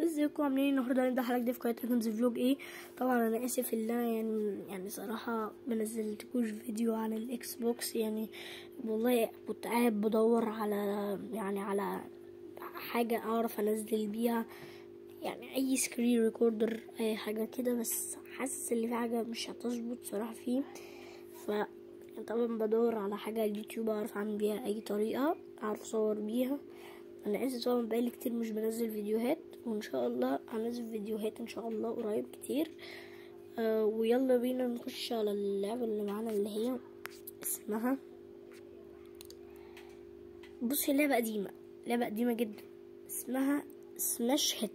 ازيكم عاملين ايه النهارده هنبدا حلقه جديده في قناه ايكونز فلوج ايه طبعا انا اسف ان انا يعني يعني صراحه ما نزلتكوش فيديو عن الاكس بوكس يعني والله كنت قاعد بدور على يعني على حاجه اعرف انزل بيها يعني اي سكرين ريكوردر اي حاجه كده بس حاسس ان في حاجه مش هتظبط صراحه فيه ف طبعا بدور على حاجه على اليوتيوب اعرف اعمل بيها اي طريقه اعرف اصور بيها انا اسف طبعا بقالي كتير مش بنزل فيديوهات وان شاء الله هنزل فيديوهات ان شاء الله قريب كتير آه ويلا بينا نخش على اللعبه اللي معانا اللي هي اسمها بص هي لعبه قديمه لعبه قديمه جدا اسمها سماش هيت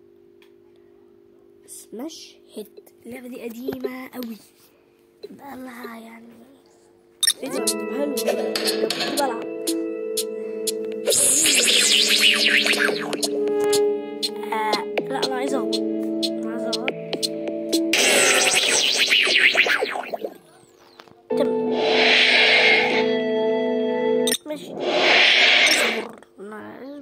سماش هيت اللعبه دي قديمه قوي بقالها يعني ايه ده حلو ده كنت بلعب آه لا انا عايز اهبط انا عايز اهبط تمام ماشي اصبر انا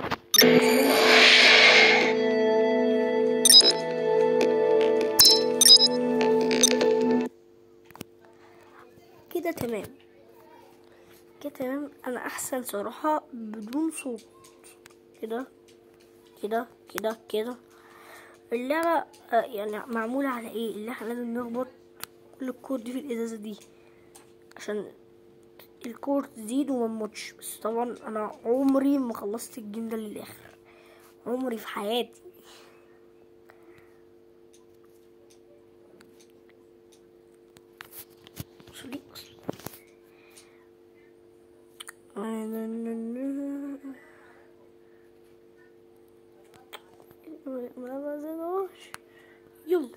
كده تمام كده تمام انا احسن صراحة بدون صوت كده كده كده كده اللعبة آه، يعني معمولة على ايه اللي احنا لازم نربط كل الكود دي في الازازة دي عشان الكود تزيد وما نموتش بس طبعا انا عمري ما خلصت الجيم ده للاخر عمري في حياتي اصلي اصلي ما بزنوش يلا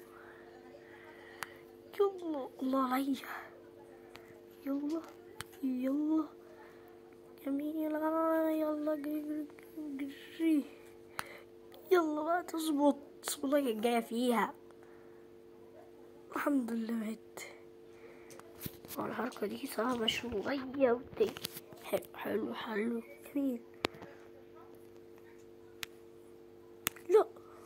يلا الله عليا يلا يلا جميل يلا جري جري جري يلا بقى تظبط والله كانت جاية فيها الحمد لله مات الحركة دي صعبة شوية ودي حلو حلو حلو جميل لا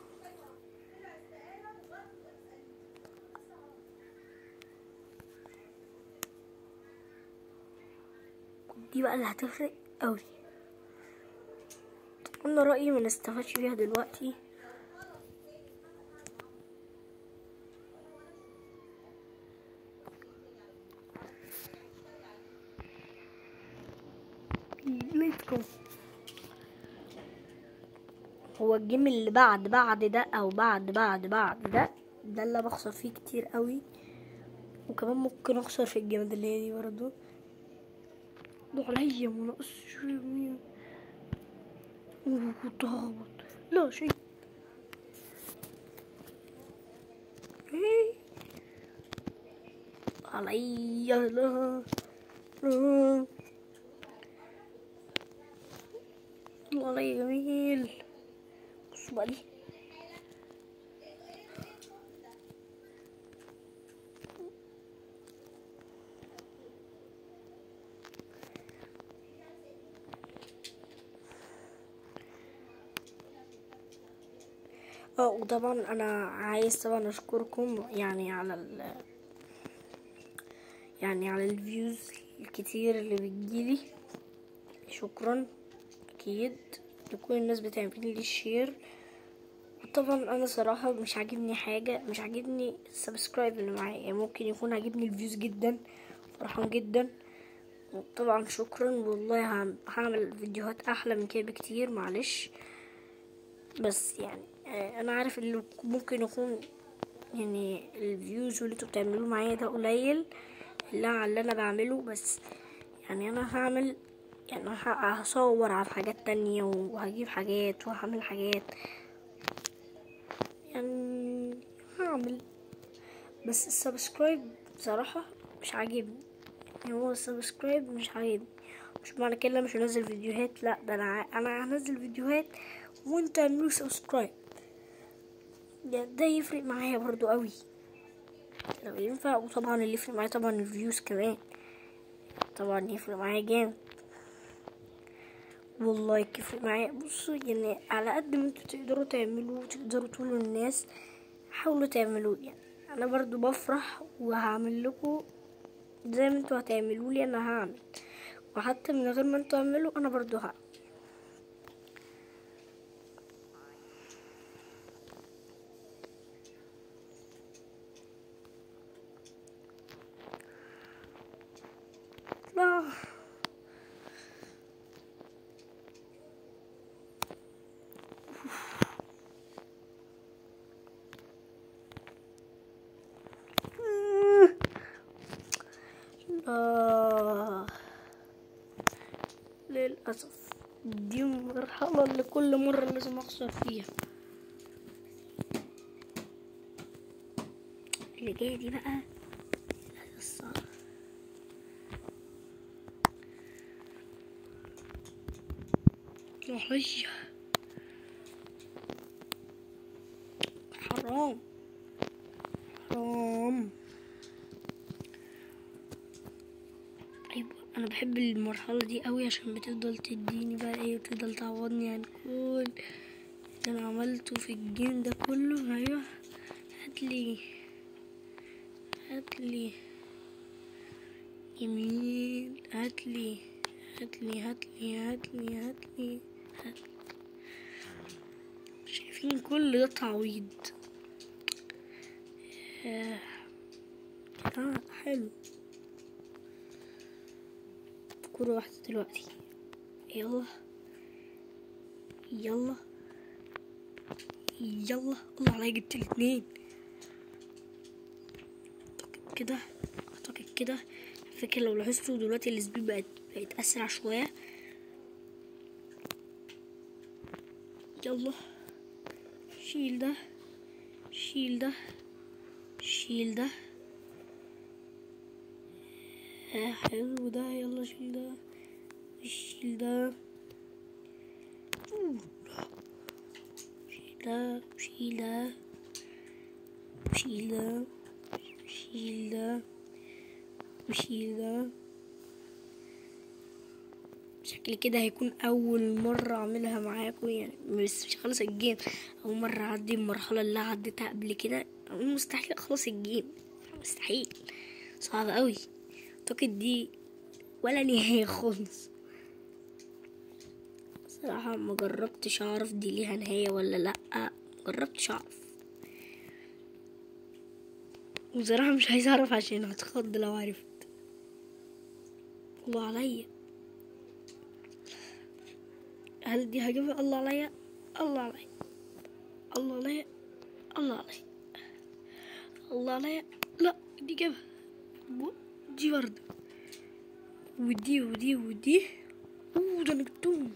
دي بقى اللي هتفرق قوي انا رأيي ما نستفادش بيها دلوقتي ليتس جو هو الجيم اللي بعد بعد ده او بعد بعد بعد ده ده اللي بخسر فيه كتير قوي وكمان ممكن اخسر في الجيم اللي هي دي برضه ده عليا منقص شوية مية كنت ههبط لا شيء إيه. عليا لا لا الله عليا جميل بص بقى دي اه وطبعا انا عايز طبعا اشكركم يعني على ال يعني على الفيوز الكتير اللي بتجيلي شكرا اكيد لكل الناس بتعمل لي الشير طبعا انا صراحه مش عاجبني حاجه مش عاجبني السبسكرايب اللي معايا يعني ممكن يكون عاجبني الفيوز جدا فرحان جدا طبعا شكرا والله هعم- هعمل فيديوهات احلى من كده بكتير معلش بس يعني آه، انا عارف اللي ممكن يكون يعني الفيوز واللي انتوا بتعملوه معايا ده قليل اللي على اللي انا بعمله بس يعني انا هعمل يعني ه- هصور على حاجات تانية وهجيب حاجات وهعمل حاجات يعني هعمل بس السبسكرايب بصراحة مش عاجبني يعني هو السبسكرايب مش عاجبني مش معنى كده مش هنزل فيديوهات لا ده انا ع- انا هنزل فيديوهات وانت اعملوا سبسكرايب ده, ده يفرق معايا برضو قوي لو ينفع وطبعا اللي يفرق معايا طبعا الفيوز كمان طبعا يفرق معايا جامد والله يكفوا معايا بصوا يعني على قد ما انتوا تقدروا تعملوا وتقدروا تقولوا للناس حاولوا تعملوا يعني انا برضو بفرح وهعمل لكم زي ما انتوا هتعملوا لي انا هعمل وحتى من غير ما انتوا تعملوا انا برضو هعمل لا لا للأسف دي المرحلة اللي كل مرة لازم أخسر فيها اللي جاية دي بقى الصعب وحية حرام حرام ايوه انا بحب المرحله دي قوي عشان بتفضل تديني بقى ايه وتفضل تعوضني عن كل اللي انا عملته في الجيم ده كله ايوه هاتلي هاتلي يمين هاتلي هاتلي هاتلي هاتلي هاتلي هاتلي شايفين كل ده تعويض آه. آه حلو كورة واحدة دلوقتي يلا يلا يلا الله عليا جبت الاتنين اعتقد كده اعتقد كده فكرة لو لاحظتوا دلوقتي السبيد بقت بقت اسرع شوية يلا شيل ده شيل ده شيل ده آه حلو ده يلا شيل ده شيل ده شيل ده شيل ده شيل ده شيل ده وشيل ده شكل كده هيكون أول مرة أعملها معاكم يعني بس مش خلص الجيم أول مرة أعدي المرحلة اللي عديتها قبل كده مستحيل أخلص الجيم مستحيل صعب أوي أعتقد دي ولا نهاية خالص صراحة ما جربتش أعرف دي ليها نهاية ولا لأ مجربتش أعرف وصراحة مش عايز أعرف عشان هتخض لو عرفت الله عليا هل دي هجيبها الله عليا الله عليا الله عليا الله عليا الله عليا لا دي جابها دي برضه ودي ودي ودي اوه ده انا جبتهم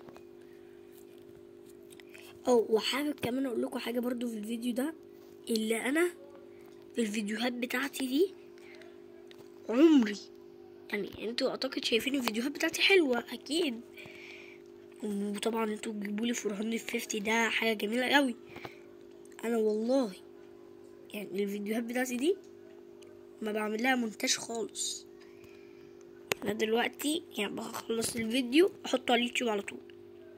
او وحابب كمان اقول لكم حاجه برضو في الفيديو ده اللي انا الفيديوهات بتاعتي دي عمري يعني انتوا اعتقد شايفين الفيديوهات بتاعتي حلوه اكيد وطبعا انتوا تجيبوا لي 450 ده حاجه جميله قوي انا والله يعني الفيديوهات بتاعتي دي ما بعمل لها مونتاج خالص انا دلوقتي يعني بخلص الفيديو احطه على اليوتيوب على طول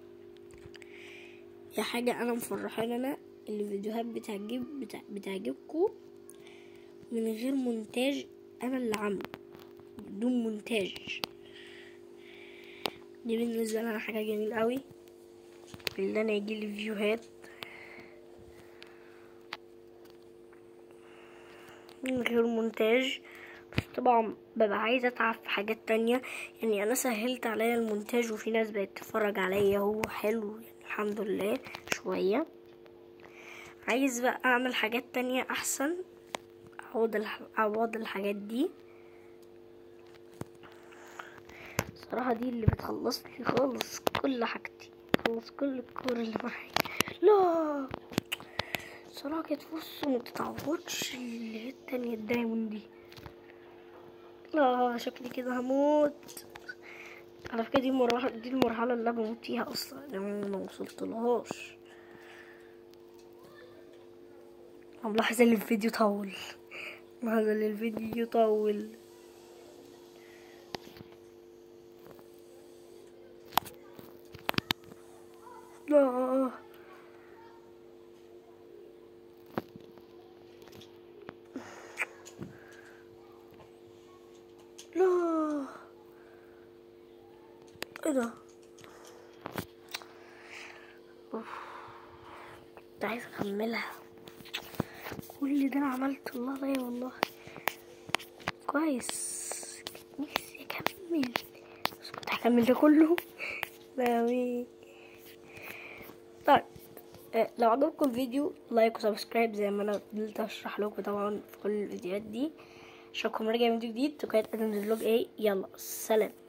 دي حاجة انا مفرحاني انا الفيديوهات بتعجب بتع... بتعجبكم من غير مونتاج انا اللي عامله بدون مونتاج دي بالنسبة لي انا حاجة جميلة قوي اللي انا يجيلي فيوهات من غير مونتاج بس طبعا ببقى عايزة اتعب في حاجات تانية يعني انا سهلت عليا المونتاج وفي ناس بقت تتفرج عليا هو حلو يعني الحمد لله شوية عايز بقى اعمل حاجات تانية احسن اعوض الح... اعوض الحاجات دي صراحة دي اللي بتخلص لي خالص كل حاجتي خلص كل الكور اللي معايا لا صراحة كانت فرصة ما تتعوضش اللي هي التانية الدايموند دي لا شكلي كده هموت على فكرة دي المرحلة دي المرحلة اللي أنا بموت فيها أصلا يعني ما وصلتلهاش أنا ملاحظة إن الفيديو طول ملاحظة إن الفيديو طول ايه ده أوف. كنت عايز اكملها كل ده انا عملته الله لا والله كويس نفسي اكمل بس كنت هكمل ده كله لا طيب آه، لو عجبكم الفيديو لايك وسبسكرايب زي ما انا فضلت اشرح لكم طبعا في كل الفيديوهات دي اشوفكم راجع فيديو جديد وكانت ادم فلوج ايه يلا سلام